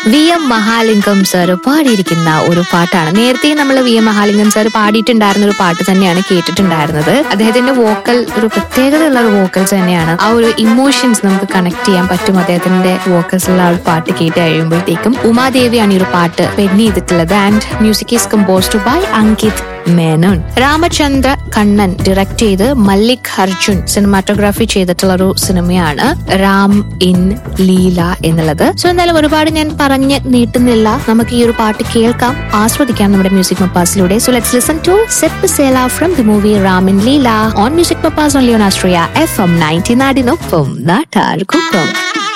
V M Mahalingam sir പാടിയിരിക്കുന്ന ഒരു പാട്ടാണ് നേരത്തെ നമ്മൾ വി എം മഹാലിംഗം സർ പാടിയിട്ടുണ്ടായിരുന്ന ഒരു പാട്ട് തന്നെയാണ് കേട്ടിട്ടുണ്ടായിരുന്നത് അദ്ദേഹത്തിന്റെ വോക്കൽ ഒരു പ്രത്യേകതയുള്ള ഒരു വോക്കൽസ് തന്നെയാണ് ആ ഒരു ഇമോഷൻസ് നമുക്ക് കണക്ട് ചെയ്യാൻ പറ്റും അദ്ദേഹത്തിന്റെ വോക്കൽസിലുള്ള ആ ഒരു പാട്ട് കേട്ട് കഴിയുമ്പോഴത്തേക്കും ഉമാദേവിയാണ് ഈ ഒരു പാട്ട് പെൻ ചെയ്തിട്ടുള്ളത് and music is composed by Ankit Menon Ramachandra Kannan direct ചെയ്ത് മല്ലിക് അർജുൻ സിനിമാറ്റോഗ്രാഫി ചെയ്തിട്ടുള്ള ഒരു സിനിമയാണ് റാം ഇൻ ലീല എന്നുള്ളത് സോ എന്തായാലും ഒരുപാട് ഞാൻ പറഞ്ഞ് നീട്ടുന്നില്ല നമുക്ക് ഈ ഒരു പാട്ട് കേൾക്കാം ആസ്വദിക്കാം നമ്മുടെ മ്യൂസിക് മപ്പാസിലൂടെ സോ ലെറ്റ്സ് ലിസൺ ടു സെപ്പ് സേല from the movie Ram in Leela on music Mappas only on ആസ്ട്രിയ എഫ് എം നയൻറ്റി നാടിനൊപ്പം നാട്ടാർക്കൊപ്പം